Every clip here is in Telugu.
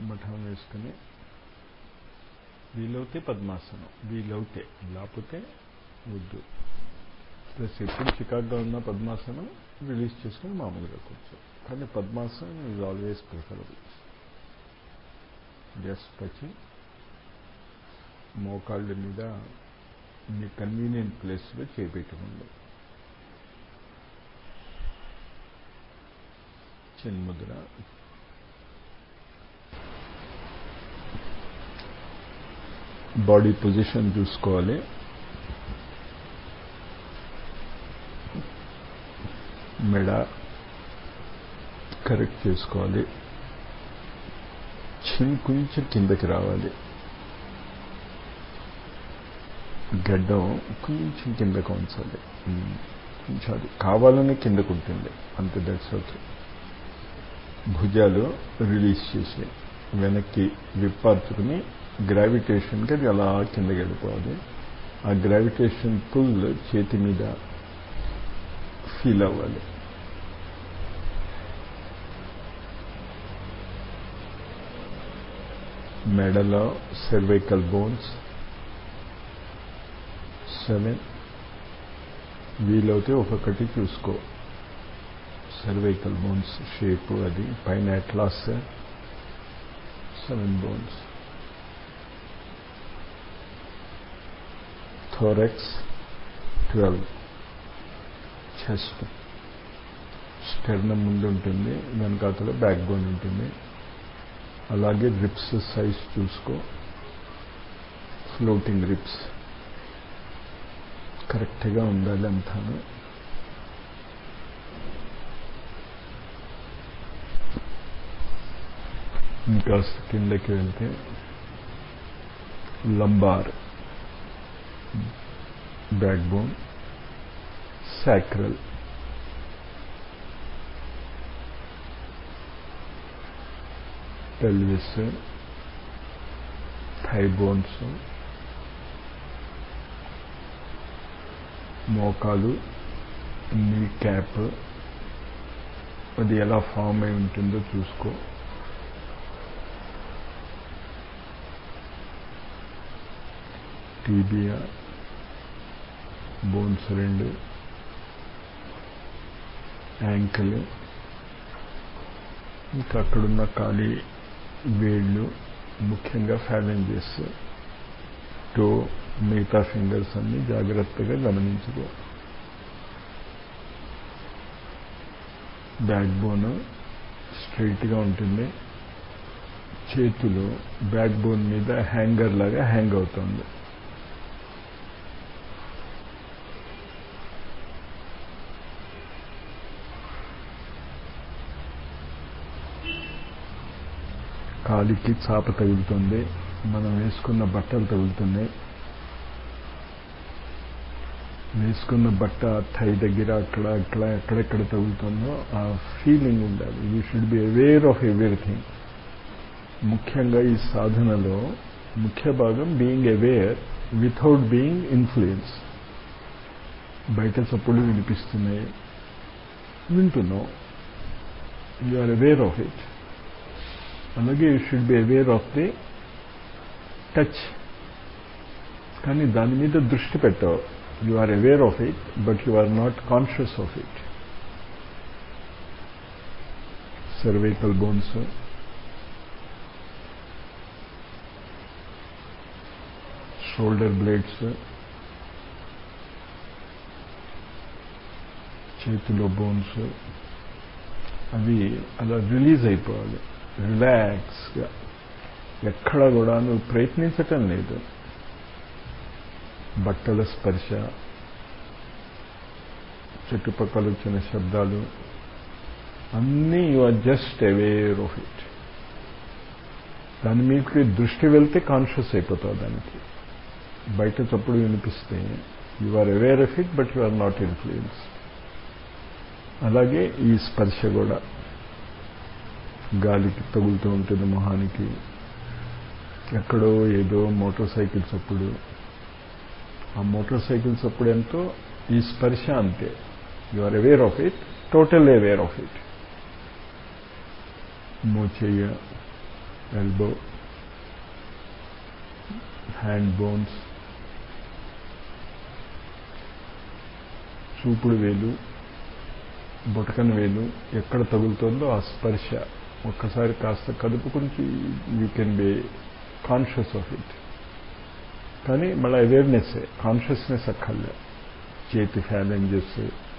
మఠం వేసుకుని వీలవుతే పద్మాసనం వీలవుతే లేకపోతే వద్దు ప్లస్ ఎప్పుడు చికాగ్గా ఉన్న పద్మాసనం రిలీజ్ చేసుకుని మామూలుగా కూర్చో కానీ పద్మాసనం ఈజ్ ఆల్వేస్ ప్రిఫరబుల్ జస్ట్ వచ్చి మోకాళ్ళ మీద మీ కన్వీనియంట్ ప్లేస్లో చేపెట్టుకోండి చిన్ముద్ర బాడీ పొజిషన్ చూసుకోవాలి మెడ కరెక్ట్ చేసుకోవాలి చిన్ కొంచెం కిందకి రావాలి గడ్డం కొంచెం కిందకు ఉంచాలి కొంచెం అది కావాలని కిందకు ఉంటుంది అంతే దట్స్ ఓకే భుజాలు రిలీజ్ చేసి వెనక్కి విప్పార్చుకుని గ్రావిటేషన్కి అది అలా కిందకి వెళ్ళిపోవాలి ఆ గ్రావిటేషన్ పుల్ చేతి మీద ఫీల్ అవ్వాలి మెడలో సెర్వైకల్ బోన్స్ సెవెన్ వీలవుతే ఒక్కొక్కటి చూసుకో సర్వైకల్ బోన్స్ షేప్ అది పైన atlas seven bones thorax twelve chest sternum ముందు ఉంటుంది వెనకాతల బ్యాక్ బోన్ ఉంటుంది అలాగే రిప్స్ సైజ్ చూసుకో ఫ్లోటింగ్ రిప్స్ కరెక్ట్గా ఉండాలి అంతాను ఇంకా కిందకి వెళ్తే lumbar back bone sacral pelvis thigh bones మోకాలు నీ క్యాప్ అది ఎలా ఫామ్ అయి ఉంటుందో చూసుకో టీబియా బోన్స్ రెండు యాంకిల్ ఇంకా అక్కడున్న ఖాళీ వేళ్ళు ముఖ్యంగా ఫ్యాలెంజెస్ టో మిగతా ఫింగర్స్ అన్ని జాగ్రత్తగా గమనించుకో బ్యాక్ బోన్ స్ట్రైట్గా ఉంటుంది చేతులు బ్యాక్ బోన్ మీద హ్యాంగర్ లాగా హ్యాంగ్ అవుతుంది కాలికి చాప తగులుతుంది మనం వేసుకున్న బట్టలు తగులుతున్నాయి వేసుకున్న బట్ట థై దగ్గర అక్కడ అక్కడ ఎక్కడెక్కడ తగులుతుందో ఆ ఫీలింగ్ ఉండాలి you should be aware of everything ముఖ్యంగా ఈ సాధనలో ముఖ్య భాగం being aware without being influence బయట చప్పుడు వినిపిస్తున్నాయి వింటున్నావు you are aware of it అలాగే you should be aware of the touch కానీ దాని మీద దృష్టి పెట్టావు you are aware of it but you are not conscious of it cervical bones shoulder blades చేతిలో బోన్స్ అవి అలా రిలీజ్ అయిపోవాలి రిలాక్స్గా ఎక్కడ కూడా నువ్వు ప్రయత్నించటం లేదు బట్టల స్పర్శ చుట్టుపక్కల వచ్చిన శబ్దాలు అన్నీ you are just aware of it దాని మీకు దృష్టి వెళ్తే కాన్షియస్ అయిపోతావు దానికి బయట చప్పుడు వినిపిస్తే you are aware of it but you are not influence అలాగే ఈ స్పర్శ కూడా గాలికి తగులుతూ ఉంటుంది మొహానికి ఎక్కడో ఏదో మోటార్ సైకిల్ చప్పుడు ఆ మోటార్ సైకిల్ చప్పుడు ఎంతో ఈ స్పర్శ అంతే you are aware of it total aware of it మోచేయ ఎల్బో హ్యాండ్ బోన్స్ చూపుడు వేలు బొటకన వేలు ఎక్కడ తగులుతుందో ఆ స్పర్శ ఒక్కసారి కాస్త కదుపుకుంటే you can be conscious of it కానీ మళ్ళీ అవేర్నెస్ కాన్షియస్నెస్ అక్కర్లే చేతి ఫ్యాలెంజెస్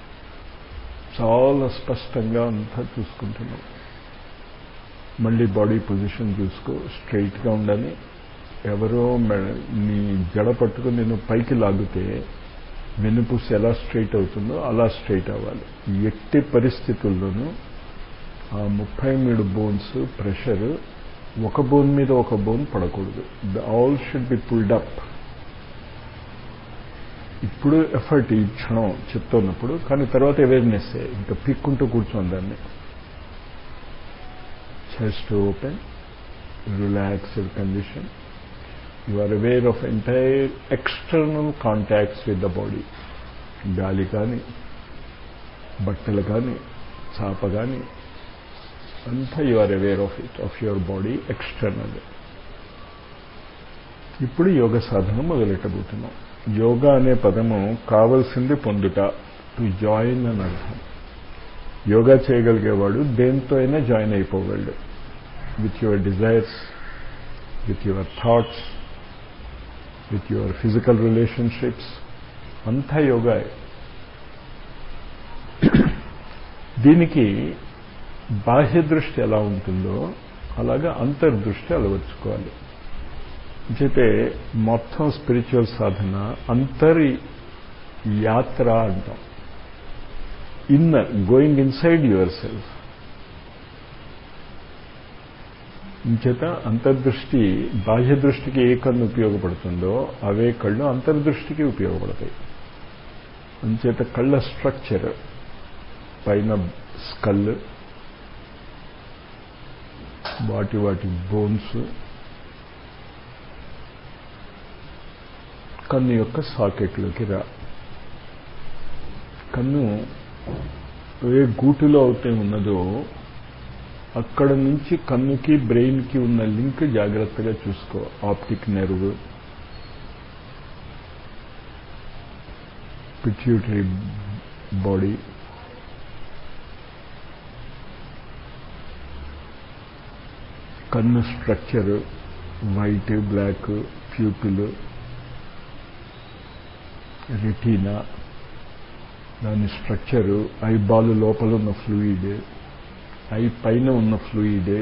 చాలా స్పష్టంగా అంతా చూసుకుంటున్నాం మళ్ళీ బాడీ పొజిషన్ చూసుకో స్ట్రైట్గా ఉండాలి ఎవరో నీ జడ పట్టుకుని నేను పైకి లాగితే వెన్నుపూసి ఎలా స్ట్రైట్ అవుతుందో అలా స్ట్రైట్ అవ్వాలి ఎట్టి పరిస్థితుల్లోనూ ఆ ముప్పై మూడు బోన్స్ ప్రెషర్ ఒక బోన్ మీద ఒక బోన్ పడకూడదు the all should be pulled up ఇప్పుడు ఎఫర్ట్ ఈ క్షణం చెప్తున్నప్పుడు కానీ తర్వాత అవేర్నెస్ ఇంకా పిక్కుంటూ కూర్చోండి దాన్ని chest open relaxed condition you are aware of entire external contacts with the body గాలి కానీ బట్టలు కానీ చాప కానీ అంతా you are aware of it of your body external ఇప్పుడు యోగ సాధన మొదలెట్టబోతున్నాం యోగా అనే పదము కావలసింది పొందుట టు జాయిన్ అని అర్థం యోగా చేయగలిగేవాడు దేంతో అయినా జాయిన్ అయిపోగలడు with your desires with your thoughts with your physical relationships అంతా యోగా దీనికి బాహ్య దృష్టి ఎలా ఉంటుందో అలాగా అంతర్దృష్టి అలవర్చుకోవాలి చెప్పే మొత్తం స్పిరిచువల్ సాధన అంతరి యాత్ర అంటాం inner going inside your self ఇంచేత అంతర్దృష్టి బాహ్య దృష్టికి ఏ కన్ను ఉపయోగపడుతుందో అవే కళ్ళు అంతర్దృష్టికి ఉపయోగపడతాయి అంచేత కళ్ళ స్ట్రక్చర్ పైన స్కల్ వాటి వాటి బోన్స్ కన్ను యొక్క సాకెట్లోకి రా కన్ను ఏ గూటిలో అయితే ఉన్నదో అక్కడ నుంచి కన్నుకి బ్రెయిన్కి ఉన్న లింక్ జాగ్రత్తగా చూసుకో ఆప్టిక్ నెర్వ్ పిట్యూటరీ బాడీ కన్ను structure white black pupil retina దాని స్ట్రక్చరు ఐబాల్ లోపల ఉన్న ఫ్లూయిడ్ ఐ పైన ఉన్న fluid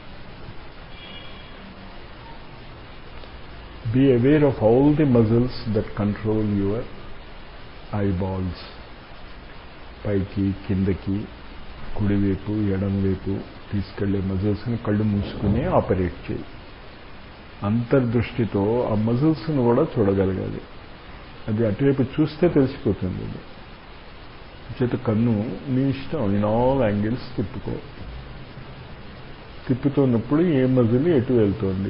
be aware of all the muscles that control your eyeballs పైకి కిందకి కుడివైపు ఎడంవైపు తీసుకెళ్లే మజిల్స్ని కళ్ళు మూసుకుని ఆపరేట్ చేయి అంతర్దృష్టితో ఆ మజిల్స్ని కూడా చూడగలగాలి అది అటువైపు చూస్తే తెలిసిపోతుంది అది చేత కన్ను నీ ఇష్టం ఇన్ ఆల్ యాంగిల్స్ తిప్పుకో తిప్పుతున్నప్పుడు ఏ మజిల్ ఎటు వెళ్తోంది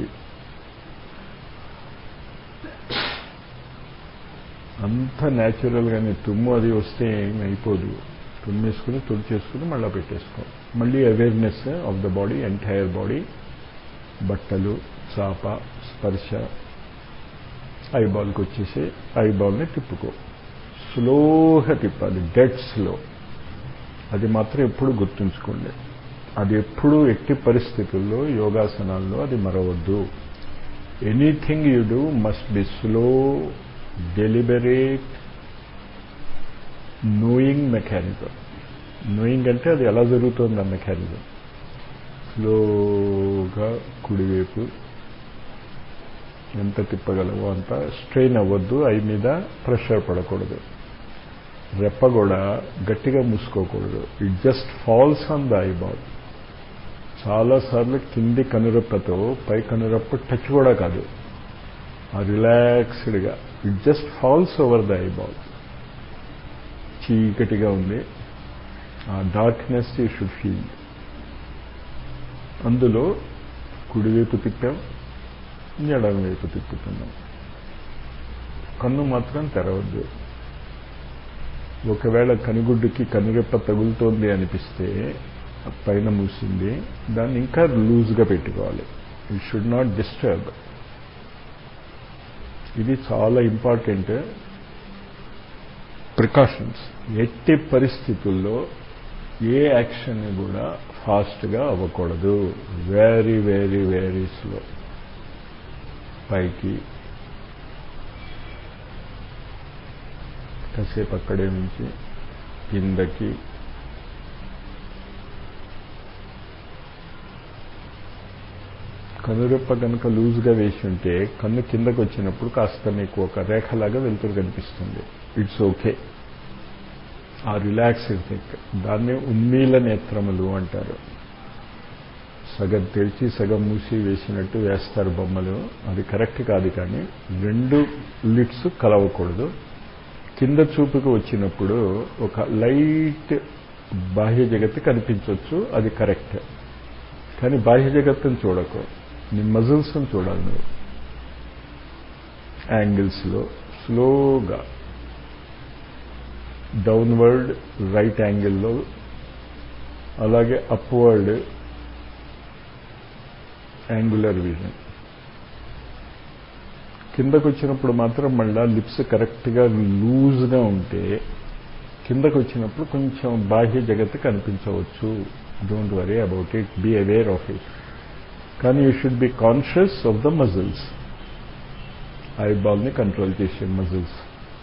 అంత న్యాచురల్గానే తుమ్ము అది వస్తే ఏమి అయిపోదు తుమ్మేసుకుని తుడిచేసుకుని మళ్ళీ పెట్టేసుకో మళ్ళీ awareness of the body entire body బట్టలు చాప స్పర్శ ఐబాల్కి వచ్చేసి ఐబాల్ని తిప్పుకో స్లోగా తిప్పాలి డెడ్ స్లో అది మాత్రం ఎప్పుడు గుర్తుంచుకోండి అది ఎప్పుడు ఎట్టి పరిస్థితుల్లో యోగాసనాల్లో అది మరవద్దు anything you do must be slow deliberate knowing mechanism knowing అంటే అది ఎలా జరుగుతుంది ఆ మెకానిజం స్లోగా కుడివైపు ఎంత తిప్పగలవో అంత స్ట్రెయిన్ అవ్వద్దు ఐ మీద ప్రెషర్ పడకూడదు రెప్ప కూడా గట్టిగా మూసుకోకూడదు it just falls on the eyeball చాలాసార్లు కింది కనురెప్పతో పై కనురెప్ప టచ్ కూడా కాదు ఆ రిలాక్స్డ్గా it just falls over the eyeball చీకటిగా ఉంది ఆ డార్క్నెస్ యూ షుడ్ ఫీల్ అందులో కుడివైపు తిప్పాం ఎడం వైపు తిప్పుతున్నాం కన్ను మాత్రం తెరవద్దు ఒకవేళ కనుగుడ్డుకి కనురెప్ప తగులుతోంది అనిపిస్తే పైన మూసింది దాన్ని ఇంకా లూజ్గా పెట్టుకోవాలి యూ షుడ్ నాట్ డిస్టర్బ్ ఇది చాలా ఇంపార్టెంట్ ప్రికాషన్స్ ఎట్టి పరిస్థితుల్లో ఏ యాక్షన్ కూడా ఫాస్ట్గా అవ్వకూడదు వెరీ వెరీ వెరీ స్లో పైకి కాసేపు అక్కడే నుంచి కిందకి కనురెప్ప కనుక లూజ్గా వేసి ఉంటే కన్ను కిందకు వచ్చినప్పుడు కాస్త మీకు ఒక రేఖలాగా వెలుతురు కనిపిస్తుంది ఇట్స్ ఓకే ఆ రిలాక్స్డ్ థింక్ దాన్ని ఉమ్మీల నేత్రములు అంటారు సగం తెరిచి సగం మూసి వేసినట్టు వేస్తారు బొమ్మలు అది కరెక్ట్ కాదు కానీ రెండు లిట్స్ కలవకూడదు కింద చూపుకు వచ్చినప్పుడు ఒక లైట్ బాహ్య జగత్తు కనిపించవచ్చు అది కరెక్ట్ కానీ బాహ్య జగత్తును చూడకు నీ మజిల్స్ని చూడాలి నువ్వు యాంగిల్స్లో స్లోగా డౌన్వర్డ్ రైట్ యాంగిల్లో అలాగే అప్వర్డ్ యాంగులర్ విజన్ కిందకు వచ్చినప్పుడు మాత్రం మళ్ళా లిప్స్ కరెక్ట్గా లూజ్గా ఉంటే కిందకు వచ్చినప్పుడు కొంచెం బాహ్య జగత్తు కనిపించవచ్చు don't worry about it be aware of it కానీ you should be conscious of the muscles ఐబాల్ని కంట్రోల్ చేసే మజిల్స్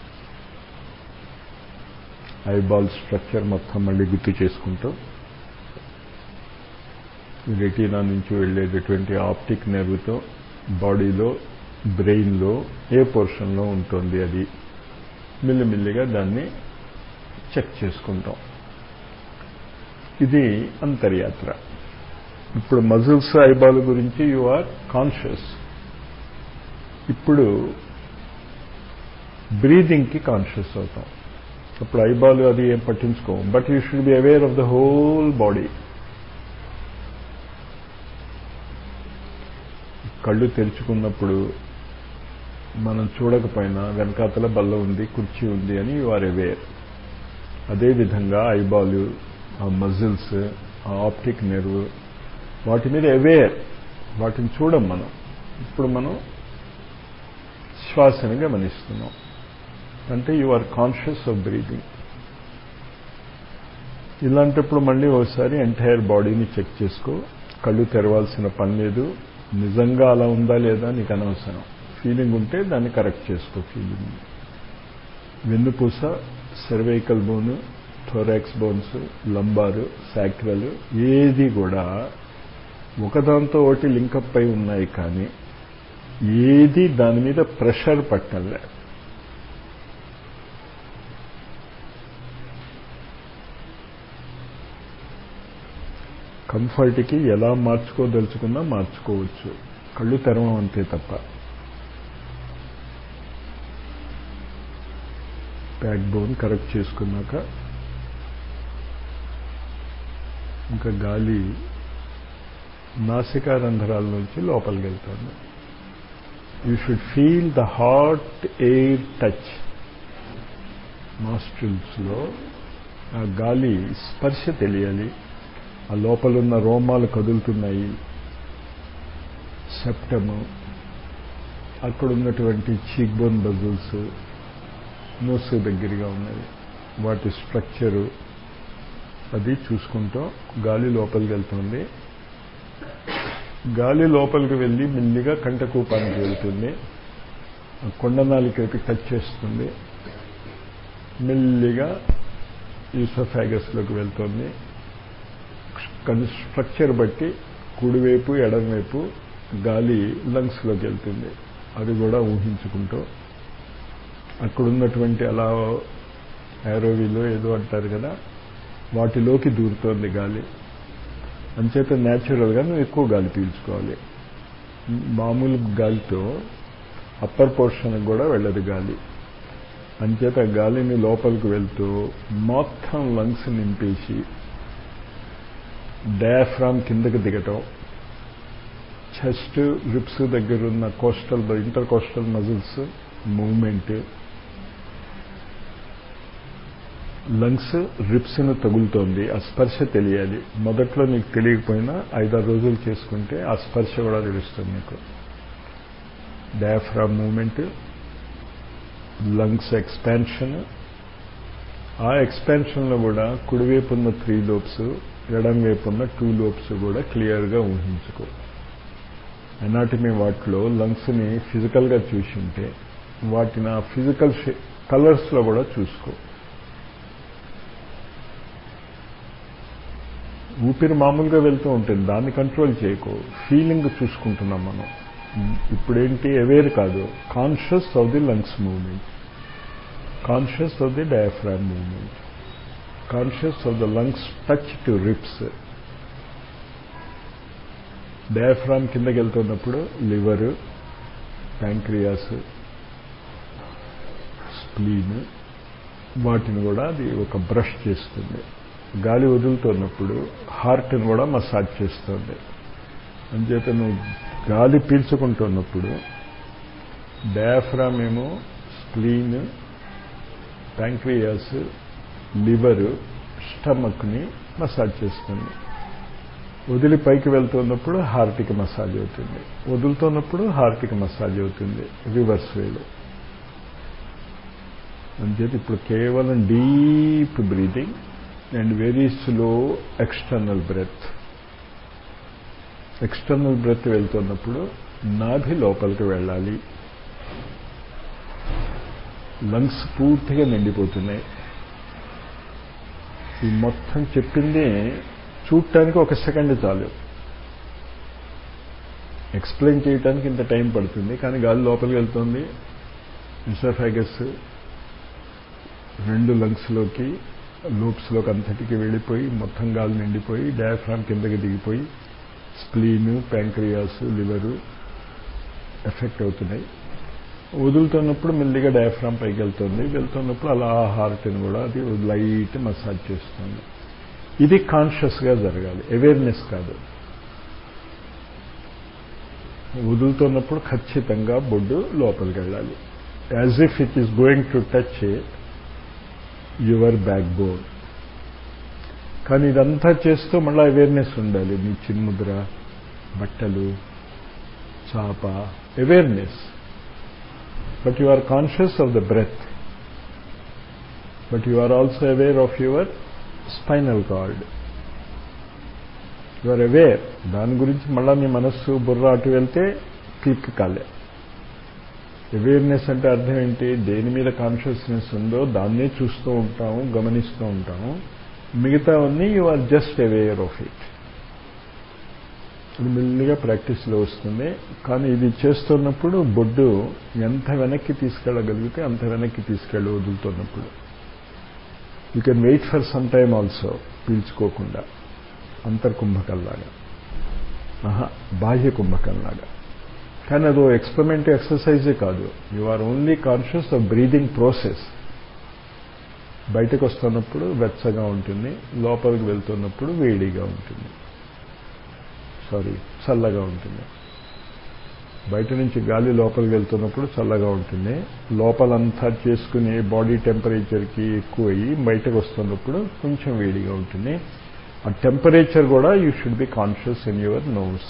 ఐబాల్ స్ట్రక్చర్ మొత్తం మళ్ళీ గుర్తు చేసుకుంటూ రెటీనా నుంచి వెళ్ళేటటువంటి ఆప్టిక్ నెర్వ్తో బాడీలో బ్రెయిన్లో ఏ పోర్షన్లో ఉంటుంది అది మెల్లిమెల్లిగా దాన్ని చెక్ చేసుకుంటాం ఇది అంతర్యాత్ర ఇప్పుడు మజిల్స్ ఐబాల్ గురించి యు ఆర్ కాన్షియస్ ఇప్పుడు బ్రీదింగ్కి కాన్షియస్ అవుతాం అప్పుడు ఐబాల్ అది ఏం పట్టించుకోం but you should be aware of the whole body కళ్ళు తెరుచుకున్నప్పుడు మనం చూడకపోయినా వెనకాతల బల్ల ఉంది కుర్చీ ఉంది అని యు ఆర్ అవేర్ అదేవిధంగా ఐబాల్ ఆ మజిల్స్ ఆ ఆప్టిక్ నెర్వ్ వాటి మీద అవేర్ వాటిని చూడం మనం ఇప్పుడు మనం శ్వాసని గమనిస్తున్నాం అంటే you are conscious of breathing ఇలాంటప్పుడు మళ్ళీ ఒకసారి ఎంటైర్ బాడీని చెక్ చేసుకో కళ్ళు తెరవాల్సిన పని లేదు నిజంగా అలా ఉందా లేదా నీకు అనవసరం ఫీలింగ్ ఉంటే దాన్ని కరెక్ట్ చేసుకో ఫీలింగ్ వెన్నుపూస cervical bone thorax bones lumbar sacral ఏది కూడా ఒకదాంతో ఒకటి లింకప్ అయి ఉన్నాయి కానీ ఏది దాని మీద ప్రెషర్ పట్టలే కంఫర్ట్కి ఎలా మార్చుకోదలుచుకున్నా మార్చుకోవచ్చు కళ్ళు తెరవం అంతే తప్ప బ్యాక్ బోన్ కరెక్ట్ చేసుకున్నాక ఇంకా గాలి నాసికా రంధ్రాల నుంచి లోపలికి వెళ్తాను you should feel the hot air touch మాస్ట్రిల్స్లో ఆ గాలి స్పర్శ తెలియాలి ఆ లోపలున్న రోమాలు కదులుతున్నాయి సెప్టము అక్కడ ఉన్నటువంటి చీక్ బోన్ బజుల్స్ నోసు దగ్గరగా ఉన్నది వాటి స్ట్రక్చరు అది చూసుకుంటూ గాలి లోపలికి వెళ్తుంది గాలి లోపలికి వెళ్ళి మెల్లిగా కంటకూపానికి వెళ్తుంది కొండనాలికకి టచ్ చేస్తుంది మెల్లిగా ఈసోఫాగస్లోకి వెళ్తుంది స్ట్రక్చర్ బట్టి కుడివైపు ఎడమవైపు గాలి లంగ్స్లోకి వెళ్తుంది అది కూడా ఊహించుకుంటూ అక్కడున్నటువంటి అలా యారోవీలో ఏదో అంటారు కదా వాటిలోకి దూరుతోంది గాలి అంచేత న్యాచురల్గా నువ్వు ఎక్కువ గాలి పీల్చుకోవాలి మామూలు గాలితో అప్పర్ పోర్షన్కి కూడా వెళ్ళదు గాలి అంచేత గాలిని లోపలికి వెళ్తూ మొత్తం లంగ్స్ నింపేసి డయాఫ్రామ్ కిందకి దిగటం చెస్ట్ రిప్స్ దగ్గర ఉన్న costal intercostal muscles movement lungs రిప్స్ను తగులుతోంది ఆ స్పర్శ తెలియాలి మొదట్లో నీకు తెలియకపోయినా ఐదారు రోజులు చేసుకుంటే ఆ స్పర్శ కూడా తెలుస్తుంది నీకు డయాఫ్రామ్ మూమెంట్ లంగ్స్ ఎక్స్పాన్షన్ ఆ ఎక్స్పాన్షన్లో కూడా కుడివైపు ఉన్న త్రీ లోబ్స్ ఎడం వైపు ఉన్న టూ లోబ్స్ కూడా క్లియర్గా ఊహించుకో ఎనాటమీ వాటిలో లంగ్స్ని ఫిజికల్గా చూసింటే వాటిని ఆ ఫిజికల్ కలర్స్లో కూడా చూసుకో ఊపిరి మామూలుగా వెళ్తూ ఉంటుంది దాన్ని కంట్రోల్ చేయకు ఫీలింగ్ చూసుకుంటున్నాం మనం ఇప్పుడేంటి అవేర్ కాదు conscious of the lungs movement conscious of the diaphragm movement conscious of the lungs touch to ribs diaphragm కిందకి వెళ్తున్నప్పుడు లివర్ ప్యాంక్రియాస్ స్ప్లీన్ వాటిని కూడా అది ఒక బ్రష్ చేస్తుంది గాలి వదులుతున్నప్పుడు హార్ట్ని కూడా మసాజ్ చేస్తుంది అంచేత నువ్వు గాలి పీల్చుకుంటున్నప్పుడు డయాఫ్రామ్ ఏమో స్ప్లీన్ ప్యాంక్రియాస్ లివర్ స్టమక్ని మసాజ్ చేస్తుంది వదిలి పైకి వెళ్తున్నప్పుడు హార్ట్కి మసాజ్ అవుతుంది వదులుతున్నప్పుడు హార్ట్కి మసాజ్ అవుతుంది రివర్స్ వేలో అంచేది ఇప్పుడు కేవలం deep breathing and very slow external breath external breath వెళ్తున్నప్పుడు నాభి లోపలికి వెళ్ళాలి లంగ్స్ పూర్తిగా నిండిపోతున్నాయి ఈ మొత్తం చెప్పింది చూడటానికి ఒక సెకండ్ చాలు ఎక్స్ప్లెయిన్ చేయడానికి ఇంత టైం పడుతుంది కానీ గాలి లోపలికి వెళ్తుంది ఇసోఫాగస్ రెండు లంగ్స్లోకి లూప్స్లోకి అంతటికి వెళ్ళిపోయి మొత్తం గాలి నిండిపోయి డయాఫ్రామ్ కిందకి దిగిపోయి స్ప్లీన్ ప్యాంక్రియాస్ లివరు ఎఫెక్ట్ అవుతున్నాయి వదులుతున్నప్పుడు మెల్లిగా డయాఫ్రామ్ పైకి వెళ్తుంది వెళ్తున్నప్పుడు అలా హార్ట్ని కూడా అది లైట్ మసాజ్ చేస్తుంది ఇది కాన్షియస్గా జరగాలి అవేర్నెస్ కాదు వదులుతున్నప్పుడు ఖచ్చితంగా బొడ్డు లోపలికి వెళ్ళాలి as if it is going to touch your back bone కానీ ఇదంతా చేస్తూ మళ్ళీ అవేర్నెస్ ఉండాలి నీ చిన్ముద్ర బట్టలు చాప awareness but you are conscious of the breath but you are also aware of your spinal cord you are aware దాని గురించి మళ్ళా నీ మనస్సు బుర్ర అటు వెళ్తే క్లిక్ కాలే అవేర్నెస్ అంటే అర్థం ఏంటి దేని మీద కాన్షియస్నెస్ ఉందో దాన్నే చూస్తూ ఉంటాము గమనిస్తూ ఉంటాము మిగతావన్నీ you are just aware of it ఇది మెల్లిగా ప్రాక్టీస్లో వస్తుంది కానీ ఇది చేస్తున్నప్పుడు బొడ్డు ఎంత వెనక్కి తీసుకెళ్ళగలిగితే అంత వెనక్కి తీసుకెళ్ళి వదులుతున్నప్పుడు you can wait for some time also పీల్చుకోకుండా అంతర్కుంభకంలాగా ఆహా బాహ్య కుంభకంలాగా కానీ అదో ఎక్స్పెరిమెంట్ ఎక్సర్సైజే కాదు you are only conscious of breathing process బయటకు వస్తున్నప్పుడు వెచ్చగా ఉంటుంది లోపలికి వెళ్తున్నప్పుడు వేడిగా ఉంటుంది సారీ చల్లగా ఉంటుంది బయట నుంచి గాలి లోపలికి వెళ్తున్నప్పుడు చల్లగా ఉంటుంది లోపలంతా చేసుకుని బాడీ టెంపరేచర్కి ఎక్కువయ్యి బయటకు వస్తున్నప్పుడు కొంచెం వేడిగా ఉంటుంది ఆ టెంపరేచర్ కూడా you should be conscious in your nose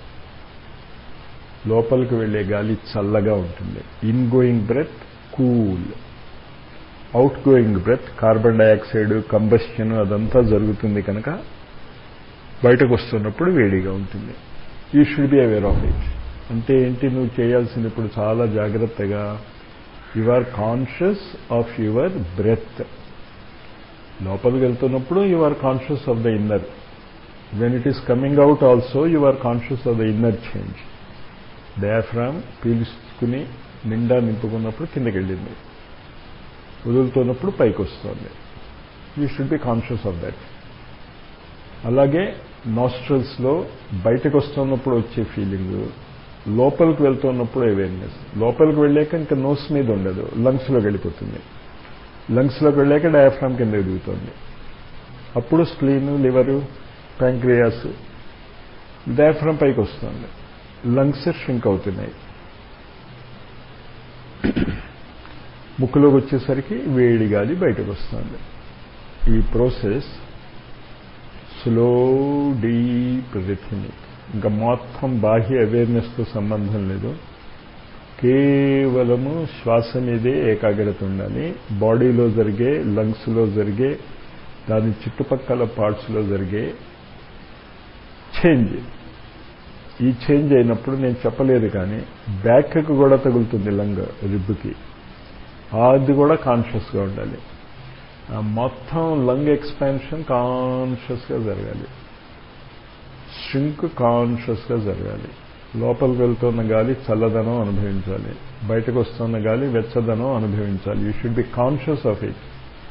లోపలికి వెళ్ళే గాలి చల్లగా ఉంటుంది in going breath cool out going breath carbon dioxide combustion అదంతా జరుగుతుంది కనుక బయటకు వస్తున్నప్పుడు వేడిగా ఉంటుంది you should be aware of it అంటే ఏంటి నువ్వు చేయాల్సింది ఇప్పుడు చాలా జాగ్రత్తగా you are conscious of your breath లోపలికి వెళ్తున్నప్పుడు you are conscious of the inner when it is coming out also you are conscious of the inner change diaphragm పీల్చుకుని నిండా నింపుకున్నప్పుడు కిందకి వెళ్ళింది వదులుతున్నప్పుడు పైకి వస్తుంది you should be conscious of that అలాగే నాస్ట్రల్స్లో బయటకు వస్తున్నప్పుడు వచ్చే ఫీలింగ్ లోపలికి వెళ్తున్నప్పుడు అవేర్నెస్ లోపలికి వెళ్ళాక ఇంకా నోస్ మీద ఉండదు లంగ్స్లోకి వెళ్ళిపోతుంది లంగ్స్లోకి వెళ్ళాక డయాఫ్రామ్ కింద ఎదుగుతుంది అప్పుడు స్ప్లీన్ లివరు ప్యాంక్రియాస్ డయాఫ్రామ్ పైకి వస్తుంది లంగ్స్ షింక్ అవుతున్నాయి ముక్కులోకి వచ్చేసరికి వేడి గాలి బయటకు వస్తుంది ఈ ప్రోసెస్ స్లో డీప్ రిథమిక్ ఇంకా మొత్తం బాహ్య అవేర్నెస్తో సంబంధం లేదు కేవలము శ్వాస మీదే ఏకాగ్రత ఉండాలి బాడీలో జరిగే లంగ్స్లో జరిగే దాని చుట్టుపక్కల పార్ట్స్లో జరిగే చేంజ్ ఈ చేంజ్ అయినప్పుడు నేను చెప్పలేదు కానీ బ్యాక్కి కూడా తగులుతుంది లంగ్ రిబ్బుకి అది కూడా కాన్షియస్గా ఉండాలి మొత్తం లంగ్ ఎక్స్పాన్షన్ కాన్షియస్గా జరగాలి స్ట్రింక్ కాన్షియస్గా జరగాలి లోపలికి వెళ్తున్న గాలి చల్లదనం అనుభవించాలి బయటకు వస్తున్న గాలి వెచ్చదనం అనుభవించాలి you should be conscious of it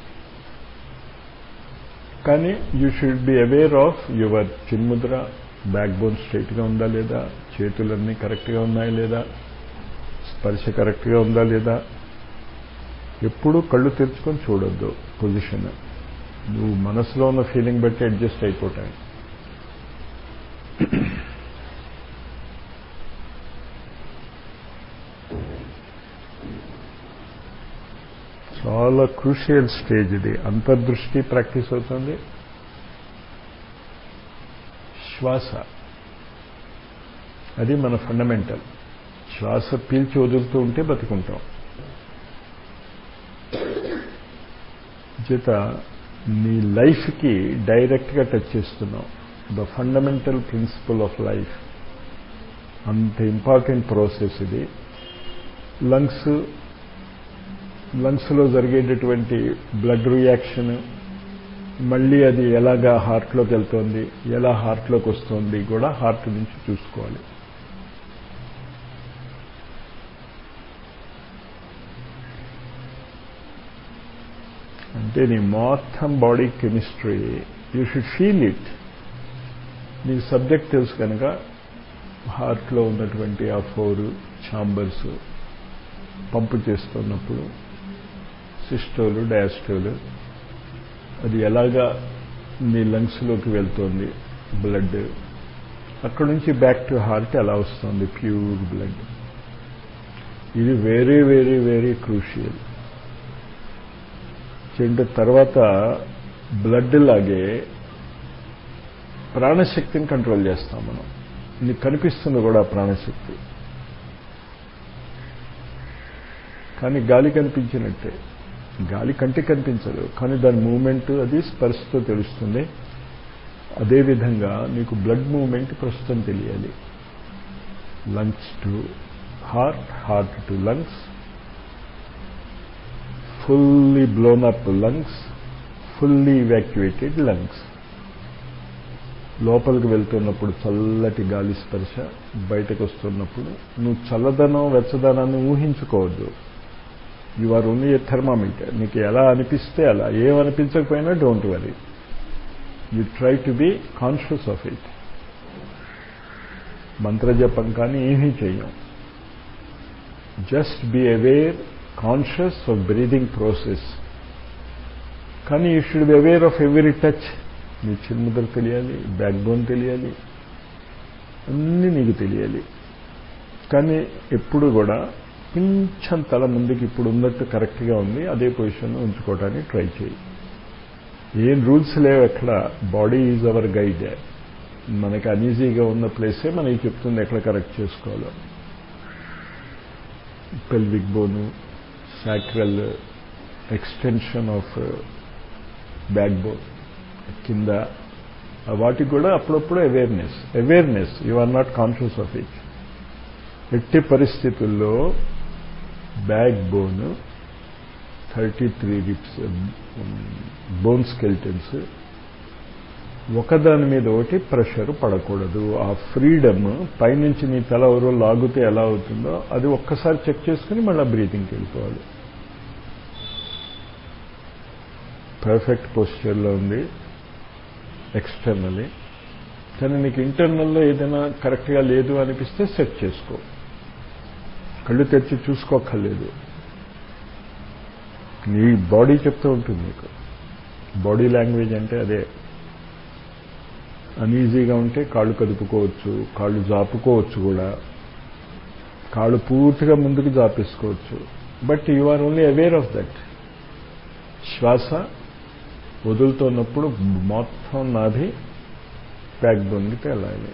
కానీ you should be aware of your చిన్ముద్ర బ్యాక్ బోన్ స్ట్రైట్గా ఉందా లేదా చేతులన్నీ కరెక్ట్గా ఉన్నాయా లేదా స్పర్శ కరెక్ట్గా ఉందా లేదా ఎప్పుడూ కళ్ళు తెరుచుకొని చూడొద్దు పొజిషన్ నువ్వు మనసులో ఉన్న ఫీలింగ్ బట్టి అడ్జస్ట్ అయిపోతాయి చాలా క్రూషియల్ స్టేజ్ ఇది అంతర్దృష్టి ప్రాక్టీస్ అవుతుంది శ్వాస అది మన ఫండమెంటల్ శ్వాస పీల్చి వదులుతూ ఉంటే బతుకుంటాం చేత నీ లైఫ్కి డైరెక్ట్గా టచ్ చేస్తున్నాం the fundamental principle of life అంత ఇంపార్టెంట్ ప్రాసెస్ ఇది లంగ్స్ లంగ్స్లో జరిగేటటువంటి బ్లడ్ రియాక్షన్ మళ్ళీ అది ఎలాగా హార్ట్లోకి వెళ్తోంది ఎలా హార్ట్లోకి వస్తుంది కూడా హార్ట్ నుంచి చూసుకోవాలి అంటే నీ మొత్తం body chemistry you should feel it నీ సబ్జెక్ట్ తెలుసు కనుక హార్ట్లో ఉన్నటువంటి ఆ ఫోర్ ఛాంబర్స్ పంపు చేస్తున్నప్పుడు సిస్టోలు డయాస్టోలు అది ఎలాగా నీ లంగ్స్లోకి వెళ్తోంది బ్లడ్ అక్కడ నుంచి బ్యాక్ టు హార్ట్ ఎలా వస్తుంది ప్యూర్ బ్లడ్ ఇది వెరీ వెరీ వెరీ క్రూషియల్ చెండు తర్వాత బ్లడ్ లాగే ప్రాణశక్తిని కంట్రోల్ చేస్తాం మనం నీకు కనిపిస్తుంది కూడా ప్రాణశక్తి కానీ గాలి కనిపించినట్టే గాలి కంటికి కనిపించదు కానీ దాని మూమెంట్ అది స్పర్శతో తెలుస్తుంది అదేవిధంగా నీకు బ్లడ్ మూమెంట్ ప్రస్తుతం తెలియాలి lungs to heart heart to lungs fully blown up lungs fully evacuated lungs లోపలికి వెళ్తున్నప్పుడు చల్లటి గాలి స్పర్శ బయటకు వస్తున్నప్పుడు నువ్వు చల్లదనం వెచ్చదనాన్ని ఊహించుకోవద్దు you are only a thermometer నీకు ఎలా అనిపిస్తే అలా ఏమనిపించకపోయినా don't worry you try to be conscious of it మంత్రజపం కానీ ఏమీ చెయ్యం just be aware conscious of breathing process కానీ you should be aware of every touch నీ చిన్ముద్ర తెలియాలి బ్యాక్ బోన్ తెలియాలి అన్నీ నీకు తెలియాలి కానీ ఎప్పుడు కూడా కొంచెం తల ముందుకి ఇప్పుడు ఉన్నట్టు కరెక్ట్గా ఉంది అదే పొజిషన్లో ఉంచుకోవడానికి ట్రై చేయి ఏం రూల్స్ లేవు ఎక్కడ బాడీ ఈజ్ అవర్ గైడ్ మనకి అనీజీగా ఉన్న ప్లేసే మనకి చెప్తుంది ఎక్కడ కరెక్ట్ చేసుకోవాలో pelvic bone sacral extension of back bone కింద వాటికి కూడా అప్పుడప్పుడు awareness awareness you are not conscious of it ఎట్టి పరిస్థితుల్లో back bone thirty three ribs bone skeletons ఒకదాని మీద ఒకటి ప్రెషర్ పడకూడదు ఆ ఫ్రీడమ్ పైనుంచి నీ తల ఎవరో లాగితే ఎలా అవుతుందో అది ఒక్కసారి చెక్ చేసుకుని మళ్ళీ బ్రీతింగ్కి వెళ్ళిపోవాలి పర్ఫెక్ట్ పోస్చర్లో ఉంది ఎక్స్టర్నల్లీ కానీ నీకు ఇంటర్నల్లో ఏదైనా కరెక్ట్గా లేదు అనిపిస్తే సెట్ చేసుకో కళ్ళు తెరిచి చూసుకోక్కర్లేదు నీ బాడీ చెప్తూ ఉంటుంది నీకు బాడీ లాంగ్వేజ్ అంటే అదే అన్ఈజీగా ఉంటే కాళ్ళు కదుపుకోవచ్చు కాళ్ళు జాపుకోవచ్చు కూడా కాళ్ళు పూర్తిగా ముందుకు జాపేసుకోవచ్చు but you are only aware of that శ్వాస వదులుతున్నప్పుడు మొత్తం నాభి బ్యాక్ బోన్కి తేలాలి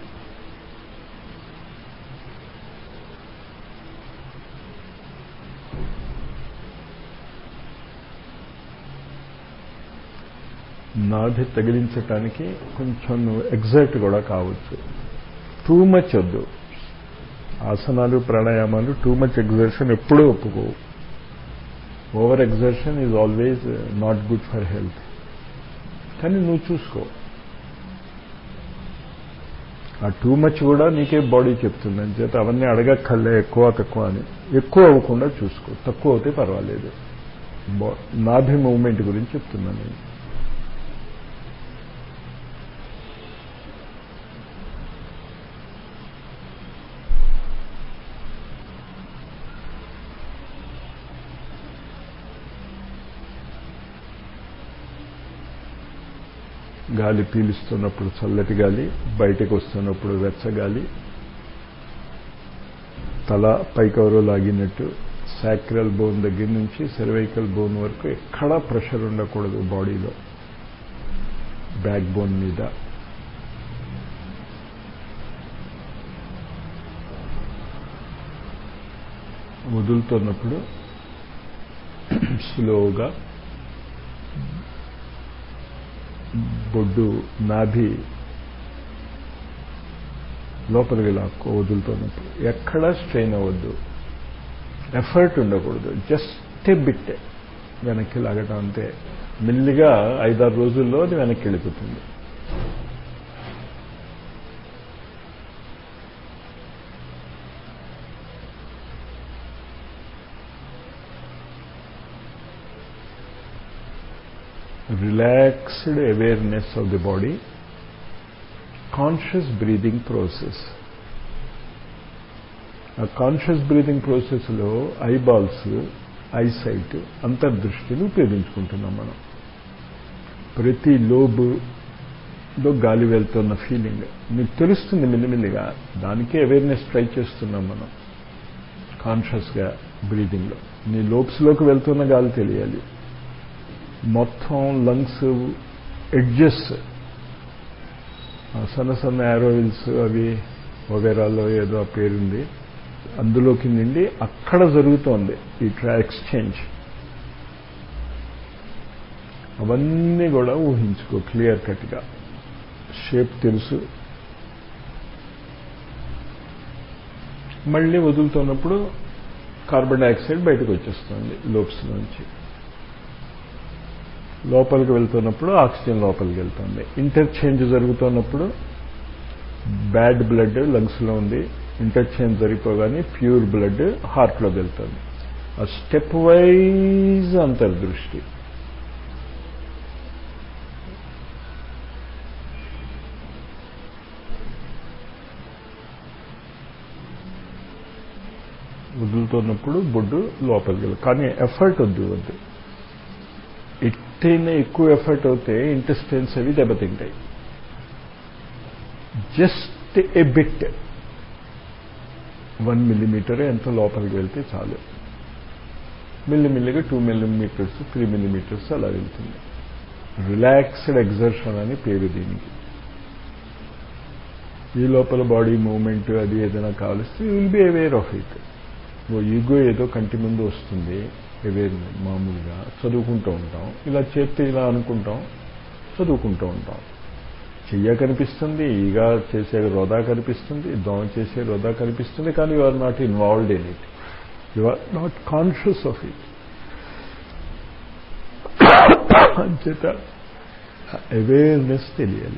నాభి తగిలించటానికి కొంచెం ఎగ్జైట్ కూడా కావచ్చు టూ మచ్ వద్దు ఆసనాలు ప్రాణాయామాలు టూ మచ్ ఎగ్జర్షన్ ఎప్పుడూ ఒప్పుకోవు over exertion is always not good for health కానీ నువ్వు చూసుకో ఆ టూ మచ్ కూడా నీకే బాడీ చెప్తుంది అని చేత అవన్నీ అడగక్కర్లే ఎక్కువ తక్కువ అని ఎక్కువ అవ్వకుండా చూసుకో తక్కువ అవుతే పర్వాలేదు నాభి మూమెంట్ గురించి చెప్తున్నాను నేను గాలి పీలుస్తున్నప్పుడు చల్లటి గాలి బయటకు వస్తున్నప్పుడు వెచ్చగాలి తల పైకవరు లాగినట్టు సాక్రల్ బోన్ దగ్గర నుంచి సెర్వైకల్ బోన్ వరకు ఎక్కడా ప్రెషర్ ఉండకూడదు బాడీలో బ్యాక్ బోన్ మీద వదులుతున్నప్పుడు స్లోగా బొడ్డు నాభి లోపలికి లాక్కో వదులుతున్నప్పుడు ఎక్కడా స్ట్రెయిన్ అవ్వద్దు ఎఫర్ట్ ఉండకూడదు జస్ట్ ఏ బిట్ వెనక్కి లాగటం అంతే మెల్లిగా ఐదారు రోజుల్లో అది వెనక్కి వెళ్ళిపోతుంది relaxed awareness of the body, conscious breathing process. ఆ కాన్షియస్ బ్రీదింగ్ ప్రాసెస్లో ఐబాల్స్ ఐసైట్ అంతర్దృష్టిని ఉపయోగించుకుంటున్నాం మనం ప్రతి లోబులో గాలి వెళ్తున్న ఫీలింగ్ మీకు తెలుస్తుంది మెల్లిమెల్లిగా దానికే అవేర్నెస్ ట్రై చేస్తున్నాం మనం కాన్షియస్గా బ్రీదింగ్లో నీ లోబ్స్లోకి వెళ్తున్న గాలి తెలియాలి మొత్తం లంగ్స్ ఎడ్జెస్ సన్న సన్న యారోయిల్స్ అవి వగేరాలో ఏదో ఆ పేరుంది అందులోకి నిండి అక్కడ జరుగుతోంది ఈ ట్రా ఎక్స్చేంజ్ అవన్నీ కూడా ఊహించుకో క్లియర్ కట్గా షేప్ తెలుసు మళ్ళీ వదులుతున్నప్పుడు కార్బన్ డైఆక్సైడ్ బయటకు వచ్చేస్తుంది లోప్స్ నుంచి లోపలికి వెళ్తున్నప్పుడు ఆక్సిజన్ లోపలికి వెళ్తుంది ఇంటర్చేంజ్ జరుగుతున్నప్పుడు బ్యాడ్ బ్లడ్ లంగ్స్లో ఉంది ఇంటర్చేంజ్ జరిగిపోగానే ప్యూర్ బ్లడ్ హార్ట్లోకి వెళ్తుంది ఆ స్టెప్ వైజ్ అంతర్దృష్టి వదులుతున్నప్పుడు బొడ్డు లోపలికి వెళ్ళి కానీ ఎఫర్ట్ వద్దు వద్దు ఎట్టైనా ఎక్కువ ఎఫర్ట్ అవుతే ఇంటెస్టైన్స్ అవి దెబ్బతింటాయి just a bit one millimetre ఎంత లోపలికి వెళ్తే చాలు మిల్లిమిల్లిగా టూ మిల్లీమీటర్స్ త్రీ మిల్లీమీటర్స్ అలా వెళ్తుంది రిలాక్స్డ్ ఎగ్జర్షన్ అని పేరు దీనికి ఈ లోపల బాడీ మూమెంట్ అది ఏదైనా కావలిస్తే you will be aware of it ఓ ఈగో ఏదో కంటి ముందు వస్తుంది అవేర్ మామూలుగా చదువుకుంటూ ఉంటాం ఇలా చేస్తే ఇలా అనుకుంటాం చదువుకుంటూ ఉంటాం చెయ్య కనిపిస్తుంది ఈగ చేసే రోదా కనిపిస్తుంది దోమ చేసే రోదా కనిపిస్తుంది కానీ you are not involved in it you are not conscious of it అంచేత అవేర్నెస్ తెలియాలి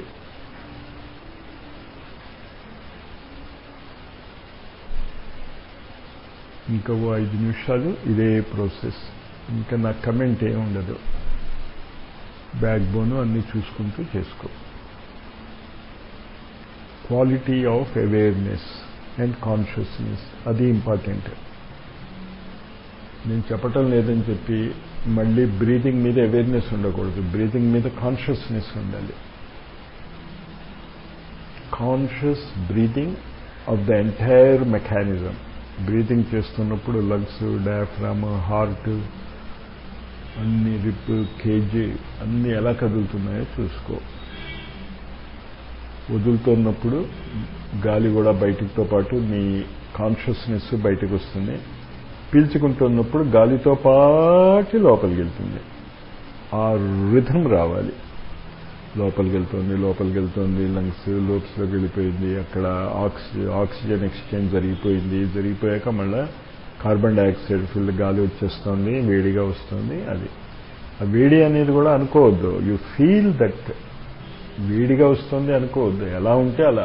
ఇంకా ఓ ఐదు నిమిషాలు ఇదే ప్రాసెస్ ఇంకా నా కమెంట్ ఏమి ఉండదు బ్యాక్ బోన్ అన్నీ చూసుకుంటూ చేసుకో quality of awareness and consciousness అది ఇంపార్టెంట్ నేను చెప్పటం లేదని చెప్పి మళ్ళీ బ్రీతింగ్ మీద అవేర్నెస్ ఉండకూడదు బ్రీతింగ్ మీద కాన్షియస్నెస్ ఉండాలి conscious breathing of the entire mechanism breathing చేస్తున్నప్పుడు లంగ్స్ డయాఫ్రామ్ హార్ట్ అన్ని రిప్ కేజీ అన్ని ఎలా కదులుతున్నాయో చూసుకో వదులుతున్నప్పుడు గాలి కూడా బయటితో పాటు నీ కాన్షియస్నెస్ బయటకు వస్తుంది పీల్చుకుంటున్నప్పుడు గాలితో పాటు లోపలికి వెళ్తుంది ఆ రిథం రావాలి లోపలికి వెళ్తుంది లోపలికి వెళ్తుంది లంగ్స్ లోప్స్లోకి వెళ్ళిపోయింది అక్కడ ఆక్సిజన్ ఆక్సిజన్ ఎక్స్చేంజ్ జరిగిపోయింది జరిగిపోయాక మళ్ళీ కార్బన్ డైఆక్సైడ్ ఫుల్ గాలి వచ్చేస్తుంది వేడిగా వస్తుంది అది ఆ వేడి అనేది కూడా అనుకోవద్దు యు ఫీల్ దట్ వేడిగా వస్తుంది అనుకోవద్దు ఎలా ఉంటే అలా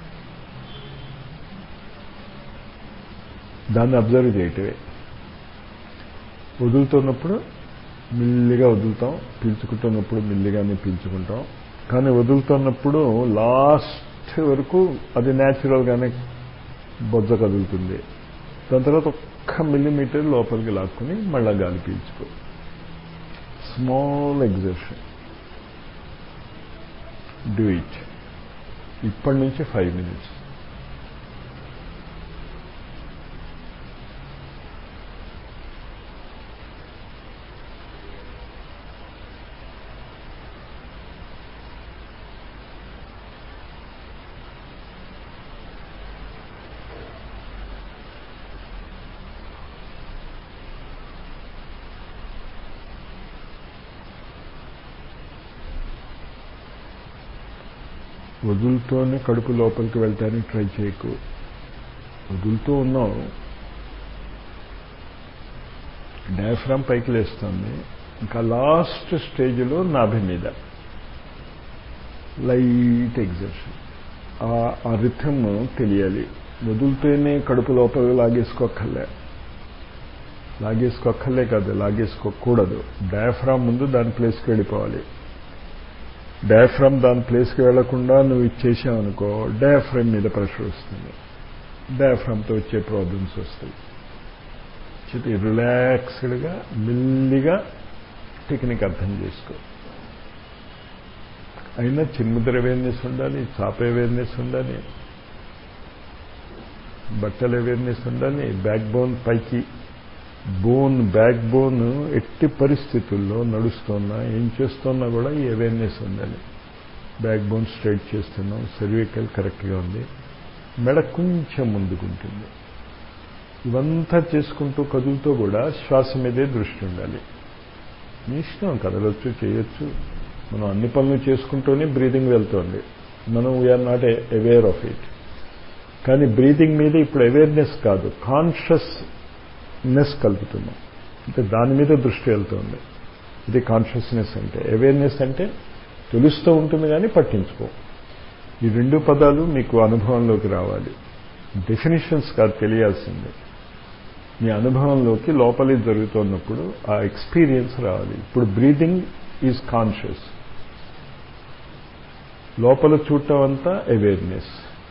దాన్ని అబ్జర్వ్ చేయటమే వదులుతున్నప్పుడు మెల్లిగా వదులుతాం పీల్చుకుంటున్నప్పుడు మెల్లిగానే పీల్చుకుంటాం కానీ వదులుతున్నప్పుడు లాస్ట్ వరకు అది న్యాచురల్గానే బొజ్జ కదులుతుంది దాని తర్వాత ఒక్క మిల్లీమీటర్ లోపలికి లాక్కుని మళ్ళా గాలి పీల్చుకో స్మాల్ ఎగ్జర్షన్ డూ ఇట్ ఇప్పటి నుంచి ఫైవ్ మినిట్స్ వదులుతూనే కడుపు లోపలికి వెళ్ళటానికి ట్రై చేయకు వదులుతూ ఉన్నావు డయాఫ్రామ్ పైకి లేస్తుంది ఇంకా లాస్ట్ స్టేజ్లో నాభి మీద లైట్ ఎగ్జర్షన్ ఆ రిథమ్ తెలియాలి వదులుతూనే కడుపు లోపలికి లాగేసుకోక్కర్లే లాగేసుకోక్కర్లే కాదు లాగేసుకోకూడదు డయాఫ్రామ్ ముందు దాని ప్లేస్కి వెళ్ళిపోవాలి డయాఫ్రమ్ దాని ప్లేస్కి వెళ్లకుండా నువ్వు ఇచ్చేసావనుకో డయాఫ్రమ్ మీద ప్రెషర్ వస్తుంది డయాఫ్రమ్తో వచ్చే ప్రాబ్లమ్స్ వస్తాయి చిటి రిలాక్స్డ్గా మెల్లిగా టెక్నిక్ అర్థం చేసుకో అయినా చిన్ముద్ర అవేర్నెస్ ఉండాలి చాప అవేర్నెస్ ఉండాలి బట్టల అవేర్నెస్ ఉండాలి బ్యాక్ బోన్ పైకి బోన్ బ్యాక్ బోన్ ఎట్టి పరిస్థితుల్లో నడుస్తున్నా ఏం చేస్తున్నా కూడా ఈ అవేర్నెస్ ఉండాలి బ్యాక్ బోన్ స్ట్రైట్ చేస్తున్నాం సర్వికల్ కరెక్ట్గా ఉంది మెడ కొంచెం ముందుకుంటుంది ఇవంతా చేసుకుంటూ కదులుతూ కూడా శ్వాస మీదే దృష్టి ఉండాలి మీ ఇష్టం కదలొచ్చు చేయొచ్చు మనం అన్ని పనులు చేసుకుంటూనే బ్రీదింగ్ వెళ్తోంది మనం we are not aware of it కానీ బ్రీదింగ్ మీద ఇప్పుడు అవేర్నెస్ కాదు కాన్షియస్ నెస్ కలుపుతున్నాం అంటే దాని మీద దృష్టి వెళ్తుంది ఇది కాన్షియస్నెస్ అంటే అవేర్నెస్ అంటే తెలుస్తూ ఉంటుంది కానీ పట్టించుకో ఈ రెండు పదాలు మీకు అనుభవంలోకి రావాలి డెఫినేషన్స్ కాదు తెలియాల్సిందే మీ అనుభవంలోకి లోపలి జరుగుతున్నప్పుడు ఆ ఎక్స్పీరియన్స్ రావాలి ఇప్పుడు బ్రీదింగ్ ఈజ్ కాన్షియస్ లోపల చూడటం అంతా అవేర్నెస్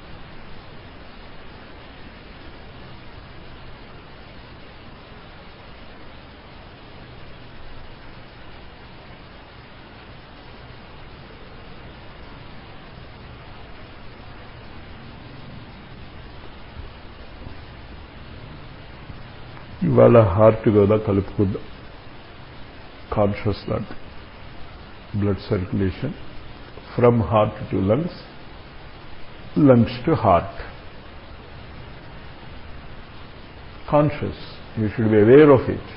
ఇవాళ హార్ట్ కూడా కలుపుకుందాం కాన్షియస్ లాంటి blood circulation from heart to lungs lungs to heart conscious you should be aware of it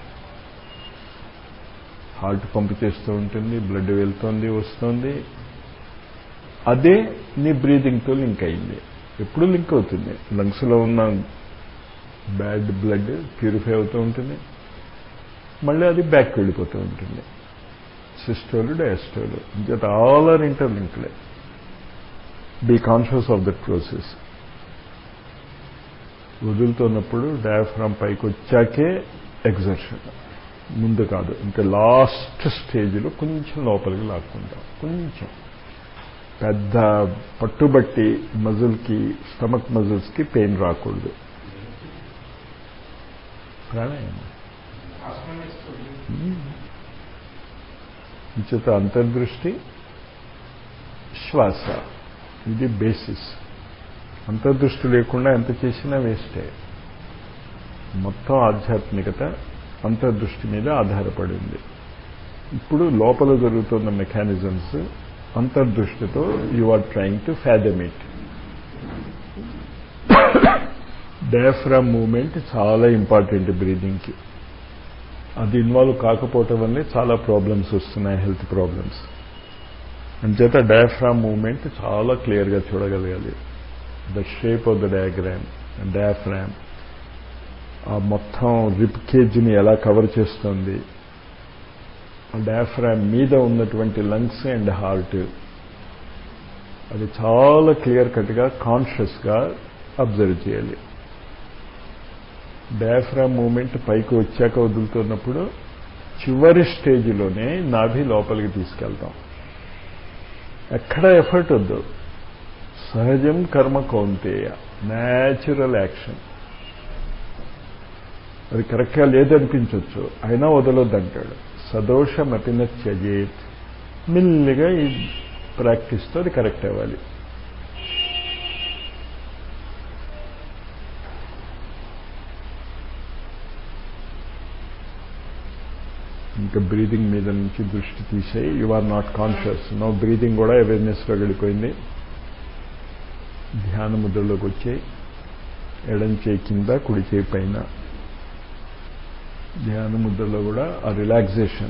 heart pump చేస్తూ ఉంటుంది బ్లడ్ వెళ్తోంది వస్తుంది అదే నీ బ్రీదింగ్తో లింక్ అయింది ఎప్పుడు లింక్ అవుతుంది లంగ్స్లో ఉన్న బ్యాడ్ బ్లడ్ ప్యూరిఫై అవుతూ ఉంటుంది మళ్ళీ అది బ్యాక్ వెళ్ళిపోతూ ఉంటుంది సిస్టోలు డయాస్టోలు ఇంకేత ఆల్ ఆర్ ఇంటర్లింక్లే be conscious of that process వదులుతున్నప్పుడు డయాఫ్రామ్ పైకి వచ్చాకే ఎగ్జర్షన్ ముందు కాదు ఇంకా లాస్ట్ స్టేజ్లో కొంచెం లోపలికి లాక్కుంటాం కొంచెం పెద్ద పట్టుబట్టి మజిల్కి స్టమక్ మజిల్స్కి పెయిన్ రాకూడదు ప్రాణాయామం ఇచ్చేత అంతర్దృష్టి శ్వాస ఇది బేసిస్ అంతర్దృష్టి లేకుండా ఎంత చేసినా వేస్టే మొత్తం ఆధ్యాత్మికత అంతర్దృష్టి మీద ఆధారపడింది ఇప్పుడు లోపల జరుగుతున్న మెకానిజమ్స్ అంతర్దృష్టితో you are trying to fathom it diaphragm movement చాలా ఇంపార్టెంట్ బ్రీదింగ్కి అది ఇన్వాల్వ్ కాకపోవటం వల్లే చాలా ప్రాబ్లమ్స్ వస్తున్నాయి హెల్త్ ప్రాబ్లమ్స్ అంచేత డయాఫ్రామ్ మూమెంట్ చాలా క్లియర్గా చూడగలగాలి the shape of the diagram diaphragm ఆ మొత్తం రిప్ కేజ్ని ఎలా కవర్ చేస్తుంది డయాఫ్రామ్ మీద ఉన్నటువంటి లంగ్స్ అండ్ హార్ట్ అది చాలా క్లియర్ కట్గా కాన్షియస్గా అబ్జర్వ్ చేయాలి డయాఫ్రామ్ మూమెంట్ పైకి వచ్చాక వదులుతున్నప్పుడు చివరి స్టేజ్లోనే నాభి లోపలికి తీసుకెళ్తాం ఎక్కడ ఎఫర్ట్ వద్దు సహజం కర్మ కౌంతేయ న్యాచురల్ యాక్షన్ అది కరెక్ట్గా లేదనిపించవచ్చు అయినా వదలొద్దంటాడు సదోషమతిన త్యజేత్ మెల్లిగా ఈ ప్రాక్టీస్తో అది కరెక్ట్ అవ్వాలి ఇంకా బ్రీదింగ్ మీద నుంచి దృష్టి తీసేయి you are not conscious no breathing కూడా అవేర్నెస్లో గడిపోయింది ధ్యాన ముద్రలోకి వచ్చాయి ఎడం చేయి కింద కుడి చేయి పైన ధ్యాన ముద్రలో కూడా ఆ రిలాక్సేషన్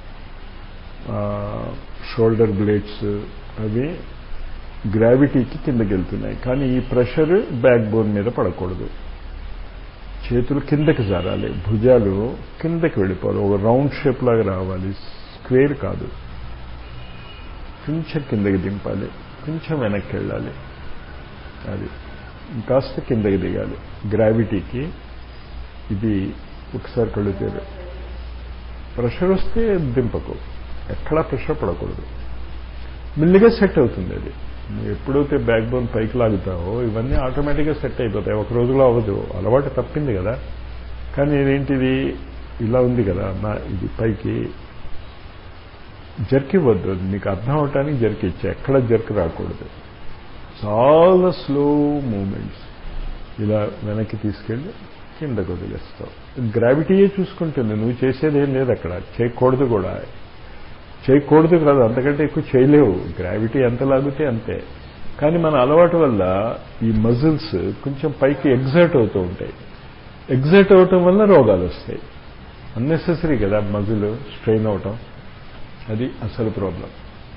షోల్డర్ బ్లేడ్స్ అవి గ్రావిటీకి కిందకి వెళ్తున్నాయి కానీ ఈ ప్రెషర్ బ్యాక్ బోన్ మీద పడకూడదు చేతులు కిందకి జారాలి భుజాలు కిందకి వెళ్ళిపోవాలి ఒక రౌండ్ షేప్ లాగా రావాలి స్క్వేర్ కాదు కొంచెం కిందకి దింపాలి కొంచెం వెనక్కి వెళ్ళాలి అది కాస్త కిందకి దిగాలి గ్రావిటీకి ఇది ఒకసారి కళ్ళు తీరు ప్రెషర్ వస్తే దింపకు ఎక్కడా ప్రెషర్ పడకూడదు మెల్లిగా సెట్ అవుతుంది అది నువ్వు ఎప్పుడైతే బ్యాక్ బోన్ పైకి లాగుతావో ఇవన్నీ ఆటోమేటిక్గా సెట్ అయిపోతాయి ఒక రోజులో అవ్వదు అలవాటు తప్పింది కదా కానీ ఇదేంటిది ఇలా ఉంది కదా నా ఇది పైకి జర్క్ ఇవ్వద్దు నీకు అర్థం అవటానికి జర్క్ ఇచ్చా ఎక్కడ జర్క్ రాకూడదు చాలా స్లో మూమెంట్స్ ఇలా వెనక్కి తీసుకెళ్ళి కిందకు వదిలేస్తావు గ్రావిటీయే చూసుకుంటుంది నువ్వు చేసేది ఏం లేదు అక్కడ చేయకూడదు కూడా చేయకూడదు కాదు అంతకంటే ఎక్కువ చేయలేవు గ్రావిటీ ఎంత లాగితే అంతే కానీ మన అలవాటు వల్ల ఈ మజిల్స్ కొంచెం పైకి ఎగ్జర్ట్ అవుతూ ఉంటాయి ఎగ్జర్ట్ అవటం వల్ల రోగాలు వస్తాయి అన్నెసెసరీ కదా మజిల్ స్ట్రెయిన్ అవటం అది అసలు ప్రాబ్లం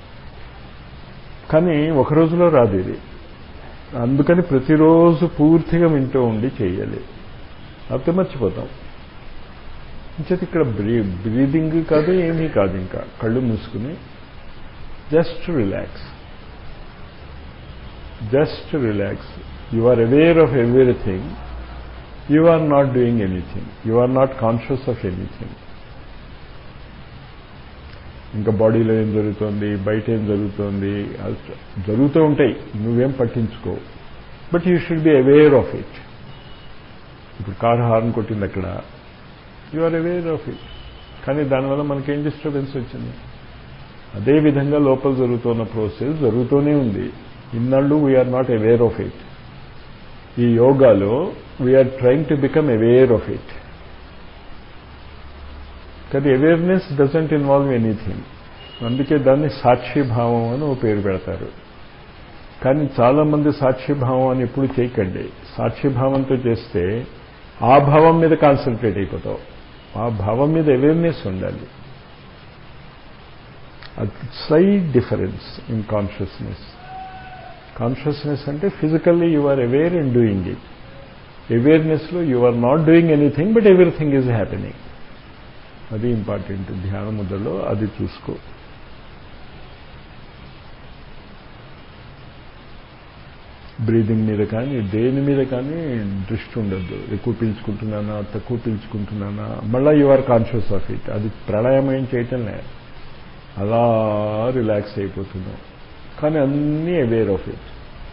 కానీ ఒక రోజులో రాదు ఇది అందుకని ప్రతిరోజు పూర్తిగా వింటూ ఉండి చేయాలి లేకపోతే మర్చిపోతాం ఇంచేది ఇక్కడ బ్రీ బ్రీదింగ్ కాదు ఏమీ కాదు ఇంకా కళ్ళు మూసుకుని just relax just relax you are aware of everything you are not doing anything you are not conscious of anything ఇంకా బాడీలో ఏం జరుగుతోంది బయట ఏం జరుగుతోంది జరుగుతూ ఉంటాయి నువ్వేం పట్టించుకో but you should be aware of it ఇప్పుడు కారు హార్న్ కొట్టింది అక్కడ you are aware of it కానీ దానివల్ల మనకేం డిస్టర్బెన్స్ వచ్చింది అదేవిధంగా లోపల జరుగుతున్న ప్రాసెస్ జరుగుతూనే ఉంది ఇన్నాళ్ళు we are not aware of it ఈ యోగాలో we are trying to become aware of it కానీ అవేర్నెస్ డజంట్ ఇన్వాల్వ్ ఎనీథింగ్ అందుకే దాన్ని సాక్షిభావం అని ఓ పేరు పెడతారు కానీ చాలామంది సాక్షిభావం అని ఎప్పుడు చేయకండి సాక్షిభావంతో చేస్తే ఆ భావం మీద కాన్సన్ట్రేట్ అయిపోతావు ఆ భావం మీద అవేర్నెస్ ఉండాలి slight difference in consciousness consciousness అంటే physically you are aware in doing it అవేర్నెస్లో you are not doing anything but everything is happening అది ఇంపార్టెంట్ ధ్యాన ముద్రలో అది చూసుకో బ్రీదింగ్ మీద కానీ దేని మీద కానీ దృష్టి ఉండద్దు ఎక్కువ పీల్చుకుంటున్నానా తక్కువ పీల్చుకుంటున్నానా మళ్ళీ you are conscious of it అది ప్రాణాయామం చేయటంలే అలా రిలాక్స్ అయిపోతున్నాం కానీ అన్నీ అవేర్ ఆఫ్ ఇట్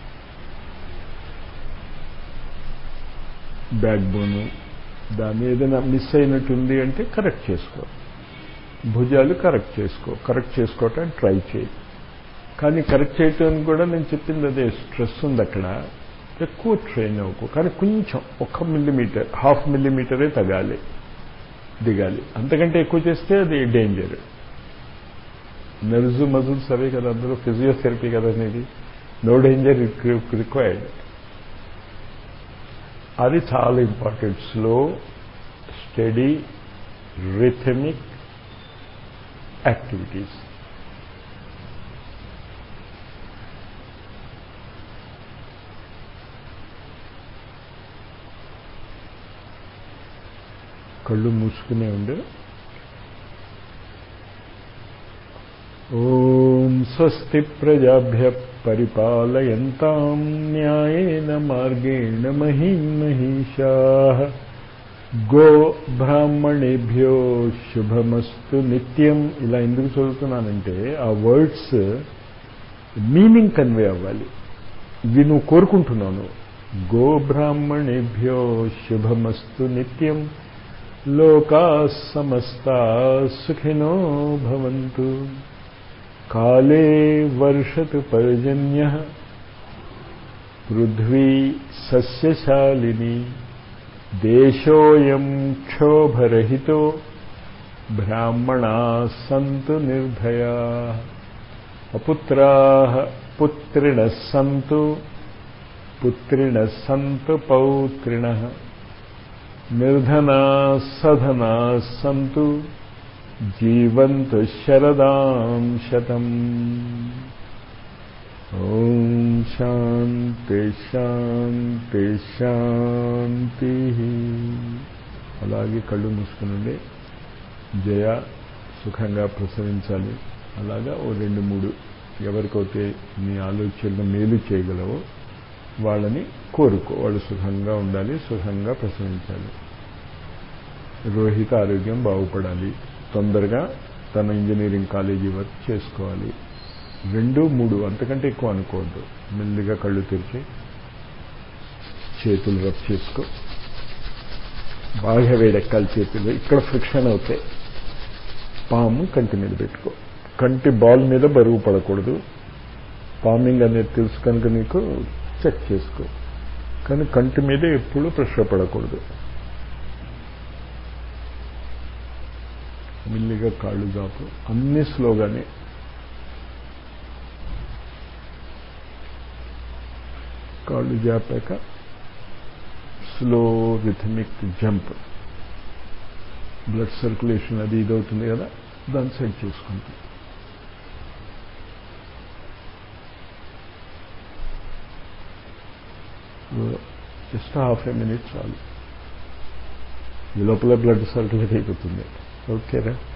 బ్యాక్ బోను దాన్ని ఏదైనా మిస్ అయినట్టుంది అంటే కరెక్ట్ చేసుకో భుజాలు కరెక్ట్ చేసుకో కరెక్ట్ చేసుకోవటానికి ట్రై చేయి కానీ కరెక్ట్ చేయటానికి కూడా నేను చెప్పింది అదే స్ట్రెస్ ఉంది అక్కడ ఎక్కువ ట్రైన్ అవ్వకు కానీ కొంచెం ఒక్క మిల్లీమీటర్ హాఫ్ మిల్లీమీటరే తగాలి దిగాలి అంతకంటే ఎక్కువ చేస్తే అది డేంజర్ నర్వ్స్ మజిల్స్ అవే కదా అందులో ఫిజియోథెరపీ కదా అనేది నో డేంజర్ రిక్వైర్డ్ అది చాలా important slow steady rhythmic activities కళ్ళు మూసుకునే ఉండే ఓం స్వస్తి ప్రజాభ్య పరిపాలయంతాం న్యాయేన మార్గేణ మహిం మహిషా గో బ్రాహ్మణేభ్యో శుభమస్తు నిత్యం ఇలా ఎందుకు చదువుతున్నానంటే ఆ వర్డ్స్ మీనింగ్ కన్వే అవ్వాలి ఇవి నువ్వు కోరుకుంటున్నాను గో బ్రాహ్మణేభ్యో శుభమస్తు నిత్యం లోకా సమస్తా సుఖినో భవంతు కాలే వర్షతు పర్జన్య పృథ్వీ సస్యశాలిని దేశోయం క్షోభరహితో బ్రాహ్మణా సంతు నిర్భయా అపుత్రా పుత్రిణ సంతు పుత్రిణ సంతు పౌత్రిణ నిర్ధనా సధనా సంతు జీవంతు శరదాం శతం ఓం శాంతి శాంతి శాంతి అలాగే కళ్ళు మూసుకునండి జయ సుఖంగా ప్రసరించాలి అలాగా ఓ రెండు మూడు ఎవరికైతే నీ ఆలోచనలు మేలు చేయగలవో వాళ్ళని కోరుకో వాళ్ళు సుఖంగా ఉండాలి సుఖంగా ప్రసరించాలి రోహిత ఆరోగ్యం బాగుపడాలి తొందరగా తన ఇంజనీరింగ్ కాలేజీ వర్క్ చేసుకోవాలి రెండు మూడు అంతకంటే ఎక్కువ అనుకోవద్దు మెల్లిగా కళ్ళు తెరిచి చేతులు రబ్ చేసుకో బాగా వేడెక్కాలి చేతులు ఇక్కడ ఫ్రిక్షన్ అవుతాయి పాము కంటి మీద పెట్టుకో కంటి బాల్ మీద బరువు పడకూడదు పామింగ్ అనేది తెలుసు కనుక నీకు చెక్ చేసుకో కానీ కంటి మీద ఎప్పుడూ ప్రెషర్ పడకూడదు మెల్లిగా కాళ్ళు జాపు అన్ని స్లోగానే కాళ్ళు జాపాక slow rhythmic jump blood circulation అది ఇదవుతుంది కదా దాన్ని సెట్ చేసుకుంటాం జస్ట్ హాఫ్ ఏ మినిట్ చాలు ఈ లోపల బ్లడ్ సర్క్యులేట్ అయిపోతుంది ఓకేరా